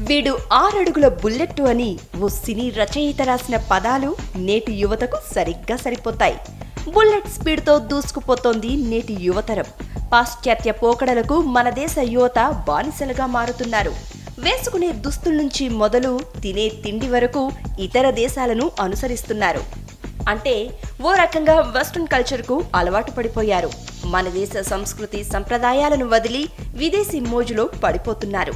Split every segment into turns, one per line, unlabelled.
వీడు ఆరడుగుల బుల్లెట్టు అని ఓ సినీ రచయిత రాసిన పదాలు నేటి యువతకు సరిగ్గా సరిపోతాయి బుల్లెట్ స్పీడ్తో దూసుకుపోతోంది నేటి యువతరం పాశ్చాత్య పోకడలకు మన దేశ యువత బానిసలుగా మారుతున్నారు వేసుకునే దుస్తుల నుంచి మొదలు తినే తిండి వరకు ఇతర దేశాలను అనుసరిస్తున్నారు అంటే ఓ రకంగా వెస్ట్రన్ కల్చర్కు అలవాటు పడిపోయారు మన దేశ సంస్కృతి సంప్రదాయాలను వదిలి విదేశీ మోజులో పడిపోతున్నారు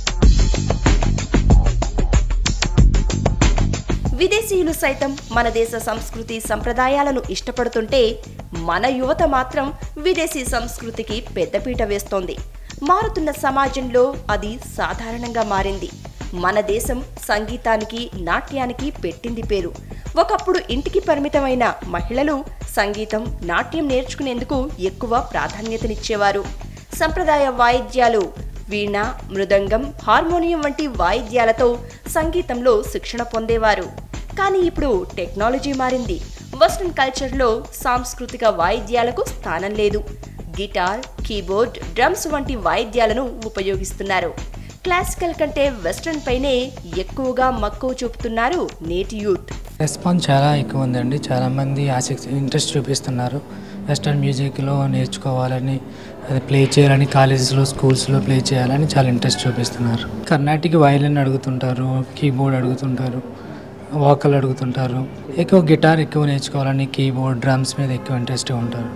విదేశీయులు సైతం మన దేశ సంస్కృతి సంప్రదాయాలను ఇష్టపడుతుంటే మన యువత మాత్రం విదేశీ సంస్కృతికి పెద్దపీట వేస్తోంది మారుతున్న సమాజంలో అది సాధారణంగా మారింది మన దేశం సంగీతానికి నాట్యానికి పెట్టింది పేరు ఒకప్పుడు ఇంటికి పరిమితమైన మహిళలు సంగీతం నాట్యం నేర్చుకునేందుకు ఎక్కువ ప్రాధాన్యతనిచ్చేవారు సంప్రదాయ వాయిద్యాలు వీణ మృదంగం హార్మోనియం వంటి వాయిద్యాలతో సంగీతంలో శిక్షణ పొందేవారు కానీ ఇప్పుడు టెక్నాలజీ మారింది వెస్ట్రన్ కల్చర్లో సాంస్కృతిక వాయిద్యాలకు స్థానం లేదు గిటార్ కీబోర్డ్ డ్రమ్స్ వంటి వాయిద్యాలను ఉపయోగిస్తున్నారు క్లాసికల్ కంటే వెస్ట్రన్ పైనే ఎక్కువగా మక్కువ చూపుతున్నారు నేటి యూత్
రెస్పాన్స్ చాలా ఎక్కువ ఉందండి చాలామంది ఆసక్తి ఇంట్రెస్ట్ చూపిస్తున్నారు వెస్టర్న్ మ్యూజిక్లో నేర్చుకోవాలని అది ప్లే చేయాలని కాలేజెస్లో స్కూల్స్లో ప్లే చేయాలని చాలా ఇంట్రెస్ట్ చూపిస్తున్నారు కర్ణాటిక్ వయలిన్ అడుగుతుంటారు కీబోర్డ్ అడుగుతుంటారు వాకల్ అడుగుతుంటారు ఎక్కువ గిటార్ ఎక్కువ నేర్చుకోవాలని కీబోర్డ్ డ్రమ్స్ మీద ఎక్కువ ఇంట్రెస్ట్ ఉంటారు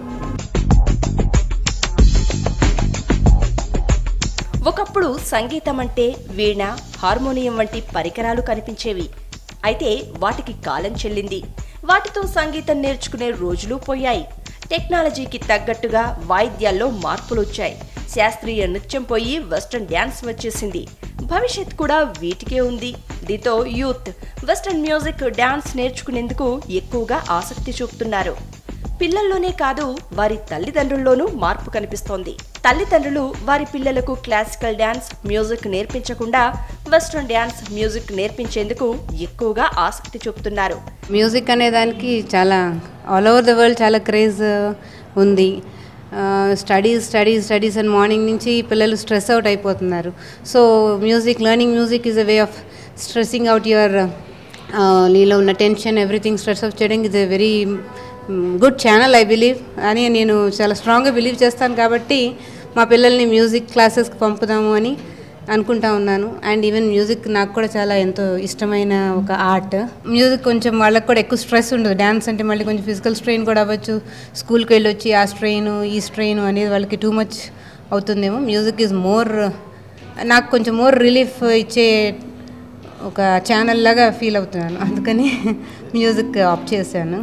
ఒకప్పుడు సంగీతం అంటే వీణ హార్మోనియం వంటి పరికరాలు కనిపించేవి అయితే వాటికి కాలం చెల్లింది వాటితో సంగీతం నేర్చుకునే రోజులు పోయాయి టెక్నాలజీకి తగ్గట్టుగా వాయిద్యాల్లో మార్పులు వచ్చాయి శాస్త్రీయ నృత్యం పోయి వెస్ట్రన్ డ్యాన్స్ వచ్చేసింది భవిష్యత్ కూడా వీటికే ఉంది దీంతో యూత్ వెస్ట్రన్ మ్యూజిక్ డ్యాన్స్ నేర్చుకునేందుకు ఎక్కువగా ఆసక్తి చూపుతున్నారు పిల్లల్లోనే కాదు వారి తల్లిదండ్రుల్లోనూ మార్పు కనిపిస్తోంది తల్లిదండ్రులు వారి పిల్లలకు క్లాసికల్ డ్యాన్స్ మ్యూజిక్ నేర్పించకుండా వెస్ట్రన్ డ్యాన్స్ మ్యూజిక్ నేర్పించేందుకు ఎక్కువగా ఆసక్తి చూపుతున్నారు
మ్యూజిక్ అనే దానికి చాలా ఆల్ ఓవర్ ద వరల్డ్ చాలా క్రేజ్ ఉంది studies studies studies and morning నుంచి పిల్లలు స్ట్రెస్ అవుట్ అయిపోతున్నారు so music learning music is a way of stressing out your నీలో ఉన్న టెన్షన్ ఎవ్రీథింగ్ స్ట్రెస్ అవుట్ చేయడానికి is a very good channel I believe అని నేను చాలా స్ట్రాంగ్గా బిలీవ్ చేస్తాను కాబట్టి మా పిల్లల్ని మ్యూజిక్ క్లాసెస్కి పంపుదాము అని అనుకుంటా ఉన్నాను అండ్ ఈవెన్ మ్యూజిక్ నాకు కూడా చాలా ఎంతో ఇష్టమైన ఒక ఆర్ట్ మ్యూజిక్ కొంచెం వాళ్ళకి కూడా ఎక్కువ స్ట్రెస్ ఉండదు డ్యాన్స్ అంటే మళ్ళీ కొంచెం ఫిజికల్ స్ట్రెయిన్ కూడా అవ్వచ్చు స్కూల్కి వెళ్ళి వచ్చి ఆ స్ట్రెయిన్ ఈ స్ట్రెయిన్ అనేది వాళ్ళకి టూ మచ్ అవుతుందేమో మ్యూజిక్ ఈజ్ మోర్ నాకు కొంచెం మోర్ రిలీఫ్ ఇచ్చే ఒక ఛానల్ లాగా ఫీల్ అవుతున్నాను అందుకని మ్యూజిక్ ఆప్ చేశాను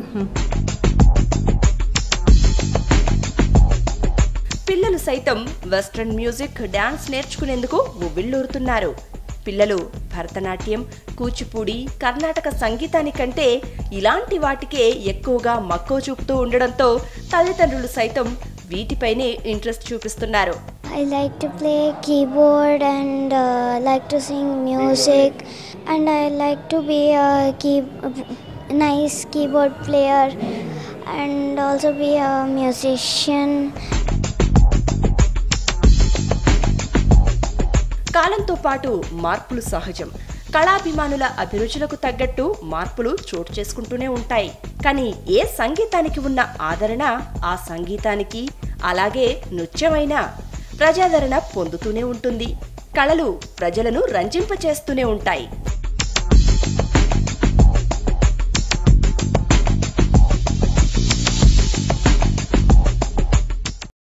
పిల్లలు సైతం వెస్ట్రన్ మ్యూజిక్ డాన్స్ నేర్చుకునేందుకు ఉవ్విళ్ళూరుతున్నారు పిల్లలు భరతనాట్యం కూచిపూడి కర్ణాటక సంగీతానికంటే ఇలాంటి వాటికే ఎక్కువగా మక్కువ చూపుతూ ఉండడంతో తల్లిదండ్రులు సైతం వీటిపైనే ఇంట్రెస్ట్ చూపిస్తున్నారు
I like to play keyboard and uh, like to sing music and I like to be a key nice keyboard player and also be a musician.
కాలంతో పాటు మార్పులు సహజం కళాభిమానుల అభిరుచులకు తగ్గట్టు మార్పులు చోటు చేసుకుంటూనే ఉంటాయి కానీ ఏ సంగీతానికి ఉన్న ఆదరణ ఆ సంగీతానికి అలాగే నృత్యమైనా ప్రజాదరణ పొందుతూనే ఉంటుంది కళలు ప్రజలను రంజింపచేస్తూనే ఉంటాయి